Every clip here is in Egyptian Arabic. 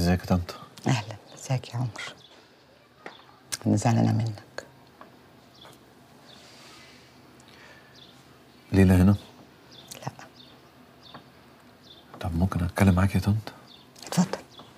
ازيك يا طنط اهلا ازيك يا عمر انا زعلانه منك ليلى هنا لا طب ممكن اتكلم معاك يا طنط اتفضل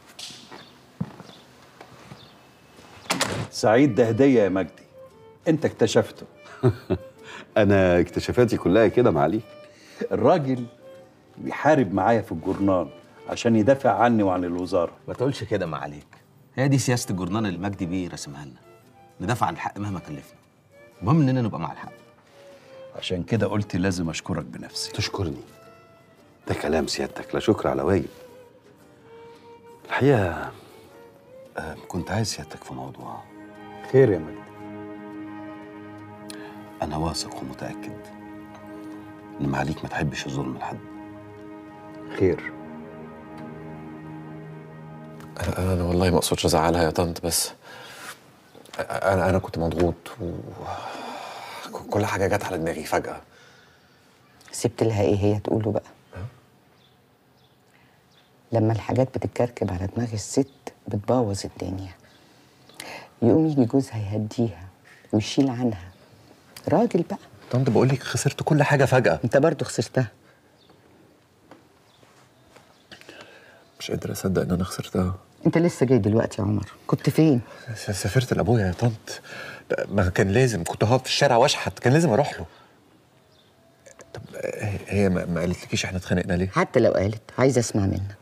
سعيد ده هديه يا مجدي انت اكتشفته انا اكتشافاتي كلها كده معاليك الراجل بيحارب معايا في الجورنال عشان يدافع عني وعن الوزاره ما تقولش كده ما عليك هي دي سياسه الجورنال اللي مجدي بيه رسمها لنا ندافع عن الحق مهما كلفنا المهم اننا نبقى مع الحق عشان كده قلت لازم اشكرك بنفسي تشكرني ده كلام سيادتك لا شكر على واجب الحقيقه آه، كنت عايز سيادتك في موضوع خير يا مجدي انا واثق ومتاكد ان معاليك ما تحبش الظلم لحد خير انا انا والله ما اقصدش ازعلها يا طنط بس انا انا كنت مضغوط و كل حاجه جت على دماغي فجاه سبت لها ايه هي تقوله بقى لما الحاجات بتتكركب على دماغ الست بتبوظ الدنيا يقوم يجي جوزها يهديها ويشيل عنها راجل بقى طنط بقول لك خسرت كل حاجه فجاه انت برضو خسرتها مش قادر اصدق ان انا خسرتها انت لسه جاي دلوقتي يا عمر كنت فين س- سافرت لابويا يا طنط ما كان لازم كنت هقف في الشارع واشحت كان لازم اروح له طب هي- هي ما ما قالتلكيش احنا اتخانقنا ليه حتى لو قالت عايزه اسمع منك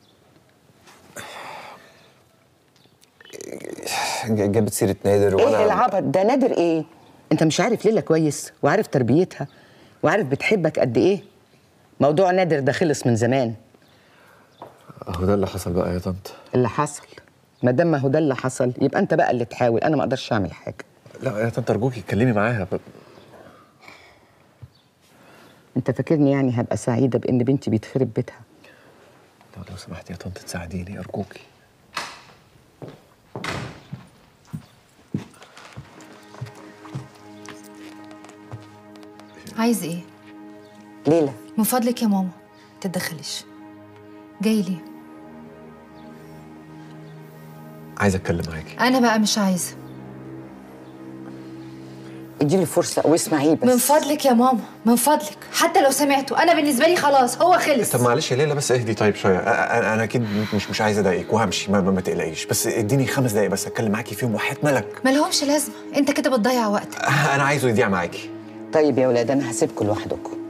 ج- جابت سيره نادر ايه العبط ده نادر ايه انت مش عارف ليلى كويس وعارف تربيتها وعارف بتحبك قد ايه موضوع نادر ده خلص من زمان اهو ده اللي حصل بقى يا طنط اللي حصل ما دام ما هو ده اللي حصل يبقى انت بقى اللي تحاول انا ما اقدرش اعمل حاجه لا يا طنط ارجوكي اتكلمي معاها ب- انت فاكرني يعني هبقى سعيده بان بنتي بيتخرب بيتها لو لو سمحتي يا طنط تساعديني ارجوكي عايز ايه؟ ليلى من فضلك يا ماما تتدخليش جاي ليه؟ عايز اتكلم معاكي انا بقى مش عايزه اديله فرصه واسمعيه بس من فضلك يا ماما من فضلك حتى لو سمعته انا بالنسبه لي خلاص هو خلص طب معلش يا ليلى بس اهدي طيب شويه أ- انا انا اكيد مش مش عايز اضايقك وهمشي ما, ما, ما تقلقيش بس اديني خمس دقايق بس اتكلم معاكي فيهم وحياه ملك مالهمش لازمه انت كده بتضيع وقتك انا عايزه يضيع معاكي طيب يا ولاد انا هسيبكم لوحدكم